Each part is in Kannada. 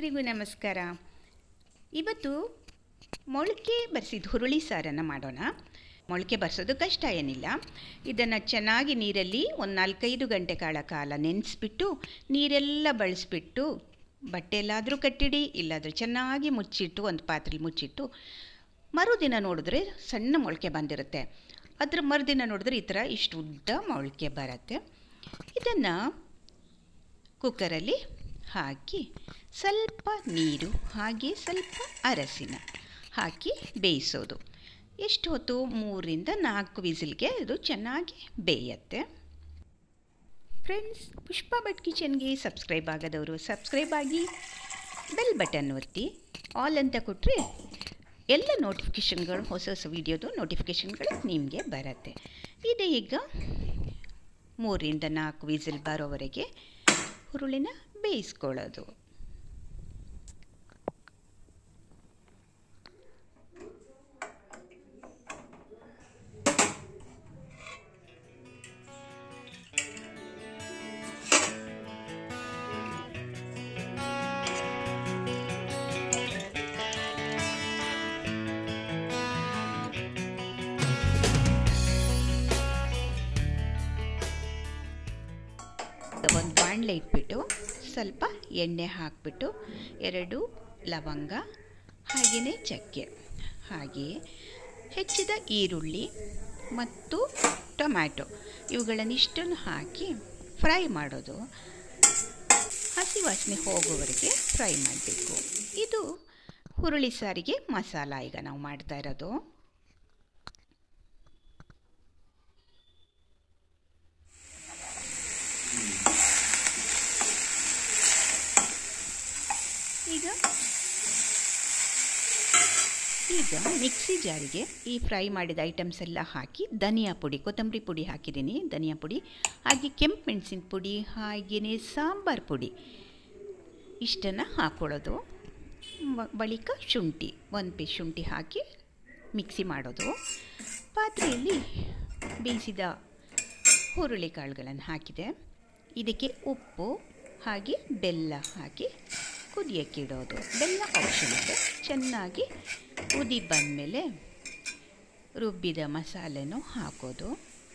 ಎಲ್ರಿಗೂ ನಮಸ್ಕಾರ ಇವತ್ತು ಮೊಳಕೆ ಬರೆಸಿದ ಹುರುಳಿ ಸಾರನ್ನು ಮಾಡೋಣ ಮೊಳಕೆ ಬರೆಸೋದು ಕಷ್ಟ ಏನಿಲ್ಲ ಇದನ್ನು ಚೆನ್ನಾಗಿ ನೀರಲ್ಲಿ ಒಂದು ನಾಲ್ಕೈದು ಗಂಟೆ ಕಾಲ ಕಾಲ ನೆನೆಸ್ಬಿಟ್ಟು ನೀರೆಲ್ಲ ಬಳಸಿಬಿಟ್ಟು ಬಟ್ಟೆ ಎಲ್ಲಾದರೂ ಕಟ್ಟಿಡಿ ಇಲ್ಲಾದರೂ ಚೆನ್ನಾಗಿ ಮುಚ್ಚಿಟ್ಟು ಒಂದು ಪಾತ್ರೆಲಿ ಮುಚ್ಚಿಟ್ಟು ಮರುದಿನ ನೋಡಿದ್ರೆ ಸಣ್ಣ ಮೊಳಕೆ ಬಂದಿರುತ್ತೆ ಅದ್ರ ಮರುದಿನ ನೋಡಿದ್ರೆ ಈ ಥರ ಇಷ್ಟು ಉದ್ದ ಮೊಳಕೆ ಬರುತ್ತೆ ಇದನ್ನು ಕುಕ್ಕರಲ್ಲಿ ಹಾಕಿ ಸ್ವಲ್ಪ ನೀರು ಹಾಗೆ ಸ್ವಲ್ಪ ಅರಸಿನ ಹಾಕಿ ಬೇಯಿಸೋದು ಎಷ್ಟು ಹೊತ್ತು ಮೂರಿಂದ ನಾಲ್ಕು ವಿಸಿಲ್ಗೆ ಅದು ಚೆನ್ನಾಗಿ ಬೇಯತ್ತೆ ಫ್ರೆಂಡ್ಸ್ ಪುಷ್ಪ ಭಟ್ ಕಿಚನ್ಗೆ ಸಬ್ಸ್ಕ್ರೈಬ್ ಆಗದವರು ಸಬ್ಸ್ಕ್ರೈಬ್ ಆಗಿ ಬೆಲ್ ಬಟನ್ ಒತ್ತಿ ಆಲ್ ಅಂತ ಕೊಟ್ಟರೆ ಎಲ್ಲ ನೋಟಿಫಿಕೇಷನ್ಗಳು ಹೊಸ ಹೊಸ ವೀಡಿಯೋದು ನೋಟಿಫಿಕೇಷನ್ಗಳು ನಿಮಗೆ ಬರುತ್ತೆ ಇದು ಈಗ ಮೂರಿಂದ ನಾಲ್ಕು ವಿಸಿಲ್ ಬರೋವರೆಗೆ ಹುರುಳಿನ ಬೇಯಿಸ್ಕೊಳ್ಳೋದು ಒಂದು ಬಾಣಲೆ ಇಟ್ಬಿಟ್ಟು ಸ್ವಲ್ಪ ಎಣ್ಣೆ ಹಾಕಿಬಿಟ್ಟು ಎರಡು ಲವಂಗ ಹಾಗೆಯೇ ಚಕ್ಕೆ ಹಾಗೆಯೇ ಹೆಚ್ಚಿದ ಈರುಳ್ಳಿ ಮತ್ತು ಟೊಮ್ಯಾಟೊ ಇವುಗಳನ್ನಿಷ್ಟನ್ನು ಹಾಕಿ ಫ್ರೈ ಮಾಡೋದು ಹಸಿ ವಾಸನೆ ಹೋಗೋವರೆಗೆ ಫ್ರೈ ಮಾಡಬೇಕು ಇದು ಹುರುಳಿ ಸಾರಿಗೆ ಮಸಾಲ ಈಗ ನಾವು ಮಾಡ್ತಾ ಇರೋದು ಈಗ ಈಗ ಮಿಕ್ಸಿ ಜಾರಿಗೆ ಈ ಫ್ರೈ ಮಾಡಿದ ಐಟಮ್ಸ್ ಎಲ್ಲ ಹಾಕಿ ಧನಿಯಾ ಪುಡಿ ಕೊತ್ತಂಬರಿ ಪುಡಿ ಹಾಕಿದ್ದೀನಿ ಧನಿಯಾ ಪುಡಿ ಹಾಗೆ ಕೆಂಪು ಮೆಣಸಿನ ಪುಡಿ ಹಾಗೆಯೇ ಸಾಂಬಾರು ಪುಡಿ ಇಷ್ಟನ್ನು ಹಾಕ್ಕೊಳ್ಳೋದು ಬಳಿಕ ಶುಂಠಿ ಒಂದು ಪೀಸ್ ಶುಂಠಿ ಹಾಕಿ ಮಿಕ್ಸಿ ಮಾಡೋದು ಪಾತ್ರೆಯಲ್ಲಿ ಬೇಯಿಸಿದ ಹುರುಳಿ ಕಾಳುಗಳನ್ನು ಹಾಕಿದೆ ಇದಕ್ಕೆ ಉಪ್ಪು ಹಾಗೆ ಬೆಲ್ಲ ಹಾಕಿ ಕುದಿಯೋಕ್ಕೆ ಇಡೋದು ಬೆಲ್ಲ ಆಪ್ಷನಲ್ ಚೆನ್ನಾಗಿ ಕುದಿ ಬಂದಮೇಲೆ ರುಬ್ಬಿದ ಮಸಾಲೆನೂ ಹಾಕೋದು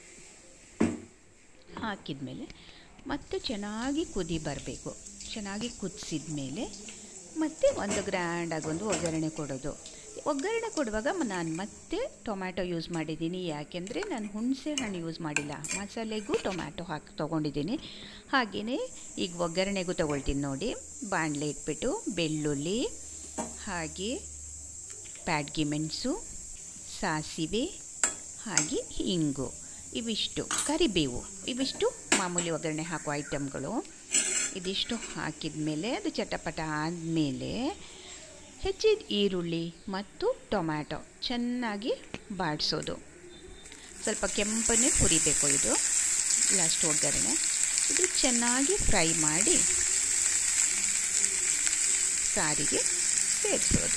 ಹಾಕಿದ ಮೇಲೆ ಮತ್ತೆ ಚೆನ್ನಾಗಿ ಕುದಿ ಬರಬೇಕು ಚೆನ್ನಾಗಿ ಕುದಿಸಿದ ಮೇಲೆ ಮತ್ತೆ ಒಂದು ಗ್ರ್ಯಾಂಡಾಗಿ ಒಂದು ಒಗ್ಗರಣೆ ಕೊಡೋದು ಒಗ್ಗರಣೆ ಕೊಡುವಾಗ ನಾನು ಮತ್ತೆ ಟೊಮ್ಯಾಟೊ ಯೂಸ್ ಮಾಡಿದ್ದೀನಿ ಯಾಕೆಂದರೆ ನಾನು ಹುಣಸೆ ಹಣ್ಣು ಯೂಸ್ ಮಾಡಿಲ್ಲ ಮಸಾಲೆಗೂ ಟೊಮ್ಯಾಟೊ ಹಾಕಿ ತೊಗೊಂಡಿದ್ದೀನಿ ಹಾಗೆಯೇ ಈಗ ಒಗ್ಗರಣೆಗೂ ತೊಗೊಳ್ತೀನಿ ನೋಡಿ ಬಾಣಲೆ ಇಟ್ಬಿಟ್ಟು ಬೆಳ್ಳುಳ್ಳಿ ಹಾಗೆ ಪ್ಯಾಡ್ಗಿ ಮೆಣಸು ಸಾಸಿವೆ ಹಾಗೆ ಹಿಂಗು ಇವಿಷ್ಟು ಕರಿಬೇವು ಇವಿಷ್ಟು ಮಾಮೂಲಿ ಒಗ್ಗರಣೆ ಹಾಕೋ ಐಟಮ್ಗಳು ಇದಿಷ್ಟು ಹಾಕಿದ ಮೇಲೆ ಅದು ಚಟಪಟ ಆದಮೇಲೆ ಹೆಚ್ಚಿದ ಈರುಳ್ಳಿ ಮತ್ತು ಟೊಮ್ಯಾಟೊ ಚೆನ್ನಾಗಿ ಬಾಡಿಸೋದು ಸ್ವಲ್ಪ ಕೆಂಪನ್ನೇ ಹುರಿಬೇಕು ಇದು ಲಾಸ್ಟ್ ಒಗ್ಗರಣೆ ಇದು ಚೆನ್ನಾಗಿ ಫ್ರೈ ಮಾಡಿ ಸಾರಿಗೆ ಸೇರಿಸೋದು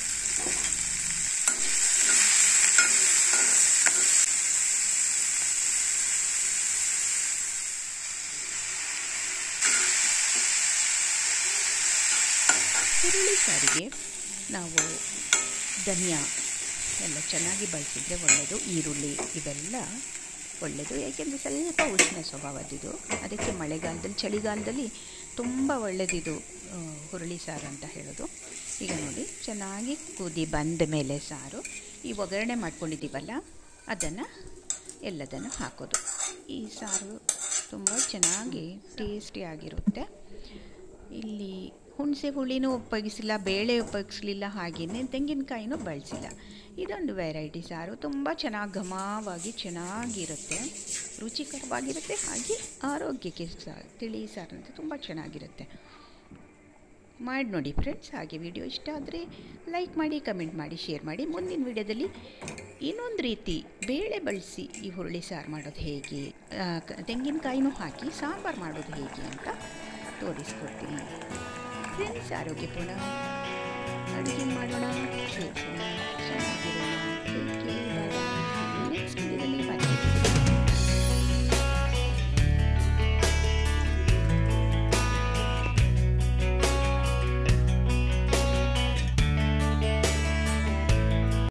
ಹುರುಳಿ ಸಾರಿಗೆ ನಾವು ಧನಿಯಾ ಎಲ್ಲ ಚೆನ್ನಾಗಿ ಬಳಸಿದರೆ ಒಳ್ಳೆಯದು ಈರುಳ್ಳಿ ಇವೆಲ್ಲ ಒಳ್ಳೆಯದು ಏಕೆಂದರೆ ಸ್ವಲ್ಪ ಉಷ್ಣ ಸ್ವಭಾವದಿದು ಅದಕ್ಕೆ ಮಳೆಗಾಲದಲ್ಲಿ ಚಳಿಗಾಲದಲ್ಲಿ ತುಂಬ ಒಳ್ಳೆಯದಿದು ಹುರುಳಿ ಸಾರು ಅಂತ ಹೇಳೋದು ಈಗ ನೋಡಿ ಚೆನ್ನಾಗಿ ಕುದಿ ಬಂದ ಮೇಲೆ ಸಾರು ಈ ಒಗ್ಗರಣೆ ಮಾಡ್ಕೊಂಡಿದ್ದೀವಲ್ಲ ಅದನ್ನು ಎಲ್ಲದನ್ನು ಹಾಕೋದು ಈ ಸಾರು ತುಂಬ ಚೆನ್ನಾಗಿ ಟೇಸ್ಟಿಯಾಗಿರುತ್ತೆ ಇಲ್ಲಿ ಹುಣಸೆ ಹುಳಿನೂ ಉಪಯೋಗಿಸಿಲ್ಲ ಬೇಳೆ ಉಪಯೋಗಿಸಲಿಲ್ಲ ಹಾಗೆಯೇ ತೆಂಗಿನಕಾಯಿನೂ ಬಳಸಿಲ್ಲ ಇದೊಂದು ವೆರೈಟಿ ಸಾರು ತುಂಬ ಚೆನ್ನಾಗಿ ಘಮವಾಗಿ ಚೆನ್ನಾಗಿರುತ್ತೆ ರುಚಿಕರವಾಗಿರುತ್ತೆ ಹಾಗೆ ಆರೋಗ್ಯಕ್ಕೆ ಸಹ ತಿಳಿ ಸಾರು ಅಂತ ತುಂಬ ಚೆನ್ನಾಗಿರುತ್ತೆ ಮಾಡಿ ನೋಡಿ ಫ್ರೆಂಡ್ಸ್ ಹಾಗೆ ವಿಡಿಯೋ ಇಷ್ಟ ಆದರೆ ಲೈಕ್ ಮಾಡಿ ಕಮೆಂಟ್ ಮಾಡಿ ಶೇರ್ ಮಾಡಿ ಮುಂದಿನ ವಿಡಿಯೋದಲ್ಲಿ ಇನ್ನೊಂದು ರೀತಿ ಬೇಳೆ ಬಳಸಿ ಈ ಹುರುಳಿ ಸಾರು ಮಾಡೋದು ಹೇಗೆ ತೆಂಗಿನಕಾಯಿನೂ ಹಾಕಿ ಸಾಂಬಾರು ಮಾಡೋದು ಹೇಗೆ ಅಂತ ತೋರಿಸ್ಕೊಡ್ತೀನಿ ಫ್ರೆಂಡ್ಸ್ ಆರೋಗ್ಯಪೂರ್ಣ ಅಡುಗೆ ಮಾಡೋಣ ಸೇರಿಸೋಣ ಚೆನ್ನಾಗಿರೋಣ